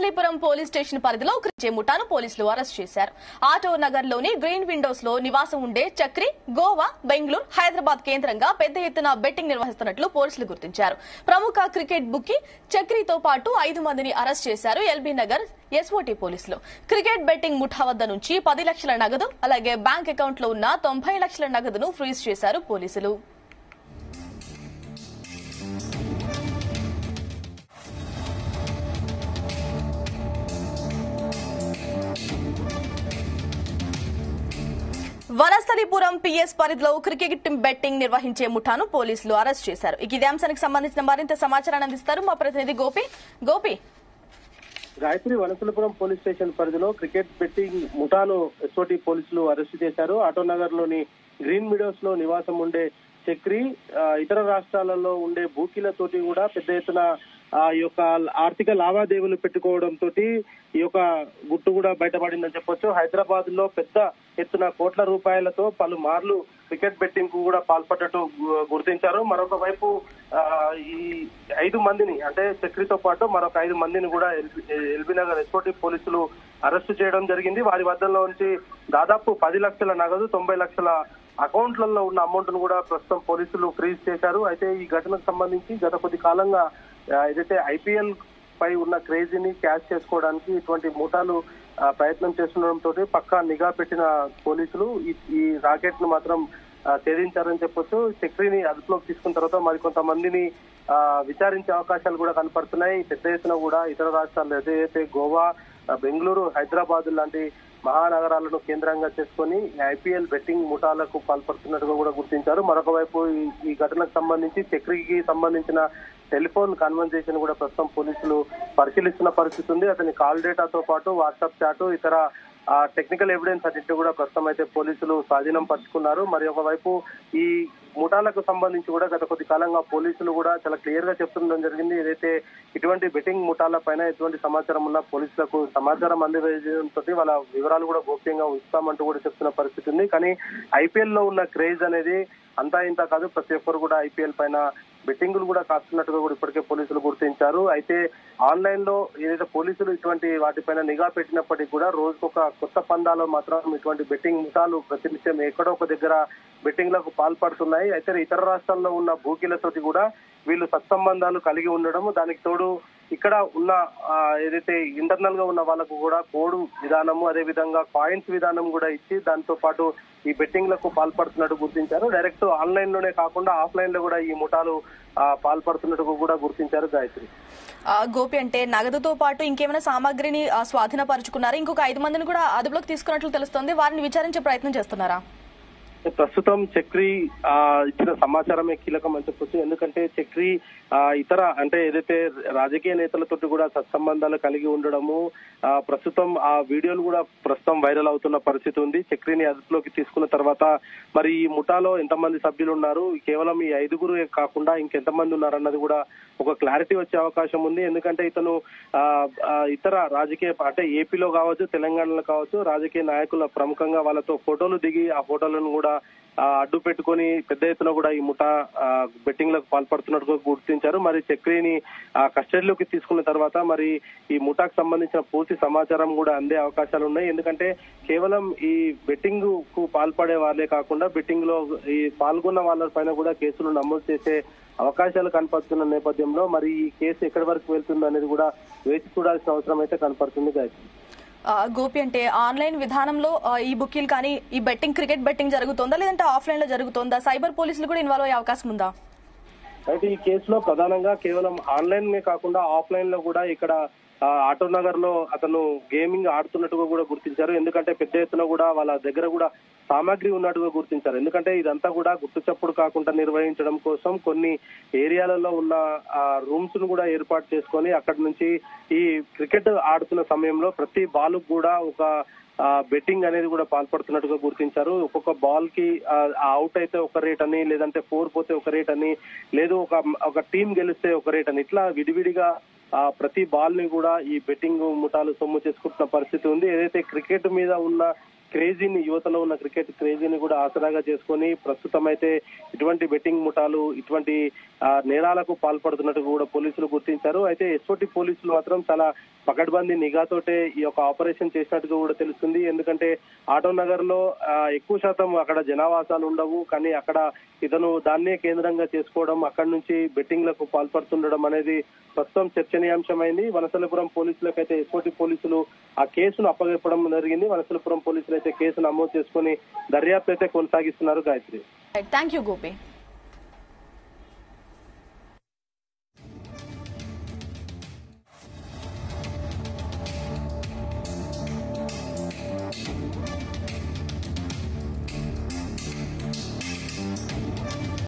Vanasthalipuram police station పరిధిలో క్రిచే ముఠాను పోలీసులు arrest చేశారు ఆటో నగర్ లోని గ్రీన్ విండోస్ లో నివాసం ఉండే చక్రి గోవా బెంగళూరు హైదరాబాద్ కేంద్రంగా పెద్ద ఎత్తున బెట్టింగ్ నిర్వహిస్తున్నట్లు పోలీసులు గుర్తించారు ప్రముఖ క్రికెట్ బుకీ చక్రితో పాటు ఐదు మందిని అరెస్ట్ చేశారు ఎల్బీ నగర్ ఎస్ఓటీ పోలీసులు క్రికెట్ బెట్టింగ్ ముఠా వద్ద నుంచి పది లక్షల నగదు అలాగే బ్యాంక్ అకౌంట్ లో ఉన్న తొంభై లక్షల నగదును ఫ్రీజ్ చేశారు పోలీసులు వనస్థలిపురం పిఎస్ పరిధిలో క్రికెట్ బెట్టింగ్ నిర్వహించే ముఠాను పోలీసులు అరెస్ట్ చేశారు ఇక ఇదే అంశానికి సంబంధించిన మరింత సమాచారాన్ని అందిస్తారు మా ప్రతినిధి గోపి గోపి గాయత్రి వనసలపురం పోలీస్ స్టేషన్ పరిధిలో క్రికెట్ బెట్టింగ్ ముఠాను ఎస్ఓటి పోలీసులు అరెస్టు చేశారు ఆటోనగర్ లోని గ్రీన్ మిడోస్ లో నివాసం ఉండే చక్రి ఆ, ఇతర రాష్ట్రాలలో ఉండే బూకీలతోటి కూడా పెద్ద ఎత్తున ఆ యొక్క ఆర్థిక లావాదేవీలు పెట్టుకోవడం తోటి ఈ యొక్క గుట్టు కూడా బయటపడిందని చెప్పొచ్చు హైదరాబాద్ లో పెద్ద ఎత్తున కోట్ల రూపాయలతో పలు మార్లు క్రికెట్ బెట్టింగ్ కు కూడా పాల్పడ్డట్టు గు- గుర్తించారు మరొక వైపు ఆ, ఈ ఐదు మందిని అంటే చక్రితో పాటు మరొక ఐదు మందిని కూడా ఎల్బీ ఎల్బీ నగర్ ఎస్ఓటి పోలీసులు అరెస్టు చేయడం జరిగింది వారి వద్దలో నుంచి దాదాపు పది లక్షల నగదు తొంభై లక్షల అకౌంట్లలో ఉన్న అమౌంట్ ను కూడా ప్రస్తుతం పోలీసులు ఫ్రీజ్ చేశారు అయితే ఈ ఘటనకు సంబంధించి గత కొద్ది కాలంగా ఆ, ఏదైతే ఐపీఎల్ పై ఉన్న క్రేజీని క్యాచ్ చేసుకోవడానికి ఇటువంటి ముఠాలు ఆ, ప్రయత్నం చేస్తుండటంతో పక్కా నిఘా పెట్టిన పోలీసులు ఈ- ఈ రాకెట్ ను మాత్రం ఆ, ఛేదించారని చెప్పొచ్చు చక్రిని అదుపులోకి తీసుకున్న తర్వాత మరికొంతమందిని ఆ, విచారించే అవకాశాలు కూడా కనపడుతున్నాయి పెద్ద ఎత్తున కూడా ఇతర రాష్ట్రాలు ఏదైతే గోవా ఆ, బెంగళూరు హైదరాబాద్ లాంటి మహానగరాలను కేంద్రంగా చేసుకొని ఐపీఎల్ బెట్టింగ్ ముఠాలకు పాల్పడుతున్నట్టుగా కూడా గుర్తించారు మరొక వైపు ఈ- ఈ ఘటనకు సంబంధించి చక్రికి సంబంధించిన టెలిఫోన్ కన్వర్జేషన్ కూడా ప్రస్తుతం పోలీసులు పరిశీలిస్తున్న పరిస్థితి ఉంది అతని కాల్ డేటాతో పాటు వాట్సాప్ చాట్ ఇతర ఆ టెక్నికల్ ఎవిడెన్స్ అన్నింటినీ కూడా ప్రస్తుతం అయితే పోలీసులు స్వాధీనం పరుచుకున్నారు మరి ఒకవైపు ఈ ముఠాలకు సంబంధించి కూడా గత కొద్ది కాలంగా పోలీసులు కూడా చాలా క్లియర్ గా చెప్తుండడం జరిగింది ఏదైతే ఇటువంటి బెట్టింగ్ ముఠాల పైన ఎటువంటి సమాచారం ఉన్నా పోలీసులకు సమాచారం అందజేయడంతో వాళ్ళ వివరాలు కూడా గోప్యంగా ఉంచుతామంటూ కూడా చెప్తున్న పరిస్థితి ఉంది కానీ ఐపీఎల్ లో ఉన్న క్రేజ్ అనేది అంతా ఇంత కాదు ప్రతి ఒక్కరు కూడా ఐపీఎల్ పైన బెట్టింగులు కూడా కాస్తున్నట్టుగా కూడా ఇప్పటికే పోలీసులు గుర్తించారు అయితే ఆన్లైన్ లో ఏదైతే పోలీసులు ఇటువంటి వాటిపైన నిఘా పెట్టినప్పటికీ కూడా రోజుకొక కొత్త పందాలో మాత్రం ఇటువంటి బెట్టింగ్ ముఠాలు ప్రతినిత్యం ఎక్కడో ఒక దగ్గర బెట్టింగ్ లకు పాల్పడుతున్నాయి అయితే ఇతర రాష్ట్రాల్లో ఉన్న భూకీలతోటి కూడా వీళ్ళు సత్సంబంధాలు కలిగి ఉండడం దానికి తోడు ఇక్కడ ఉన్న ఆ, ఏదైతే ఇంటర్నల్ గా ఉన్న వాళ్ళకు కూడా కోడ్ విధానము అదే విధంగా కాయిన్స్ విధానం కూడా ఇచ్చి దాంతో పాటు ఈ బెట్టింగ్ లకు పాల్పడుతున్నట్టు గుర్తించారు డైరెక్ట్ ఆన్లైన్ లోనే కాకుండా ఆఫ్లైన్ లో కూడా ఈ ముఠాలు ఆ, పాల్పడుతున్నట్టు కూడా గుర్తించారు గాయత్రి ఆ, గోపి అంటే నగదుతో పాటు ఇంకేమైనా సామాగ్రిని ఆ, స్వాధీనపరుచుకున్నారా ఇంకొక ఐదు మందిని కూడా అదుపులోకి తీసుకున్నట్లు తెలుస్తోంది వారిని విచారించే ప్రయత్నం చేస్తున్నారా ప్రస్తుతం చక్రి ఆ ఇచ్చిన సమాచారమే కీలకం అని చెప్పొచ్చు ఎందుకంటే చక్రి ఆ ఇతర అంటే ఏదైతే రాజకీయ నేతలతోటి కూడా సత్సంబంధాలు కలిగి ఉండడము ఆ ప్రస్తుతం ఆ వీడియోలు కూడా ప్రస్తుతం వైరల్ అవుతున్న పరిస్థితి ఉంది చక్రిని అదుపులోకి తీసుకున్న తర్వాత మరి ఈ ముఠాలో ఎంతమంది సభ్యులు ఉన్నారు కేవలం ఈ ఐదుగురు కాకుండా ఇంకెంతమంది ఉన్నారన్నది కూడా ఒక క్లారిటీ వచ్చే అవకాశం ఉంది ఎందుకంటే ఇతను ఆ ఆ, ఇతర రాజకీయ అంటే ఏపీలో కావచ్చు తెలంగాణలో కావచ్చు రాజకీయ నాయకుల ప్రముఖంగా వాళ్ళతో ఫోటోలు దిగి ఆ ఫోటోలను కూడా ఆ, అడ్డు పెట్టుకొని పెద్ద ఎత్తున కూడా ఈ ముఠా బెట్టింగ్ లకు పాల్పడుతున్నట్టుగా గుర్తించారు మరి చక్రిని ఆ, కస్టడీలోకి తీసుకున్న తర్వాత మరి ఈ ముఠాకు సంబంధించిన పూర్తి సమాచారం కూడా అందే అవకాశాలు ఉన్నాయి ఎందుకంటే కేవలం ఈ బెట్టింగ్ కు పాల్పడే వాళ్ళే కాకుండా బెట్టింగ్ లో ఈ పాల్గొన్న వాళ్ళ పైన కూడా కేసులు నమోదు చేసే అవకాశాలు కనపడుతున్న నేపథ్యంలో మరి ఈ కేసు ఎక్కడి వరకు వెళ్తుందో అనేది కూడా వేచి చూడాల్సిన అవసరం అయితే కనపడుతుంది గాయత్రి ఆ, గోపి అంటే ఆన్లైన్ విధానంలో ఆ, ఈ బుకీలు కానీ ఈ బెట్టింగ్ క్రికెట్ బెట్టింగ్ జరుగుతోందా లేదంటే ఆఫ్లైన్ లో జరుగుతోందా సైబర్ పోలీసులు కూడా ఇన్వాల్వ్ అయ్యే అవకాశం ఉందా అయితే ఈ కేసులో ప్రధానంగా కేవలం ఆన్లైన్ నే కాకుండా ఆఫ్లైన్ లో కూడా ఇక్కడ ఆ, ఆటో నగర్ లో అతను గేమింగ్ ఆడుతున్నట్టుగా కూడా గుర్తించారు ఎందుకంటే పెద్ద ఎత్తున కూడా వాళ్ళ దగ్గర కూడా సామాగ్రి ఉన్నట్టుగా గుర్తించారు ఎందుకంటే ఇదంతా కూడా గుట్టు చప్పుడు కాకుండా నిర్వహించడం కోసం కొన్ని ఏరియాలలో ఉన్న రూమ్స్ ను కూడా ఏర్పాటు చేసుకొని అక్కడి నుంచి ఈ క్రికెట్ ఆడుతున్న సమయంలో ప్రతి బాల్ కూడా ఒక బెట్టింగ్ అనేది కూడా పాల్పడుతున్నట్టుగా గుర్తించారు ఒక్కొక్క బాల్ కి అవుట్ అయితే ఒక రేట్ అని లేదంటే ఫోర్ పోతే ఒక రేట్ అని లేదు ఒక ఒక టీం గెలిస్తే ఒక రేట్ అని ఇట్లా విడివిడిగా ఆ ప్రతి బాల్ ని కూడా ఈ బెట్టింగ్ ముఠాలు సొమ్ము చేసుకుంటున్న పరిస్థితి ఉంది ఏదైతే క్రికెట్ మీద ఉన్న క్రేజీని యువతలో ఉన్న క్రికెట్ క్రేజీని కూడా ఆసరాగా చేసుకొని ప్రస్తుతం అయితే ఇటువంటి బెట్టింగ్ ముఠాలు ఇటువంటి ఆ, నేరాలకు పాల్పడుతున్నట్టు కూడా పోలీసులు గుర్తించారు అయితే ఎస్ఓటి పోలీసులు మాత్రం చాలా పకడ్బందీ నిఘాతోటే ఈ యొక్క ఆపరేషన్ చేసినట్టుగా కూడా తెలుస్తుంది ఎందుకంటే ఆటో నగర్ లో ఆ, ఎక్కువ శాతం అక్కడ జనావాసాలు ఉండవు కానీ అక్కడ ఇతను దాన్నే కేంద్రంగా చేసుకోవడం అక్కడి నుంచి బెట్టింగ్లకు పాల్పడుతుండడం అనేది ప్రస్తుతం చర్చనీయాంశమైంది వనసలపురం పోలీసులకైతే ఎస్ఓటి పోలీసులు ఆ కేసును అప్పగెప్పడం జరిగింది వనసలపురం పోలీసులు అయితే కేసు నమోదు చేసుకుని దర్యాప్తు అయితే కొనసాగిస్తున్నారు గాయత్రి థ్యాంక్ యూ గోపి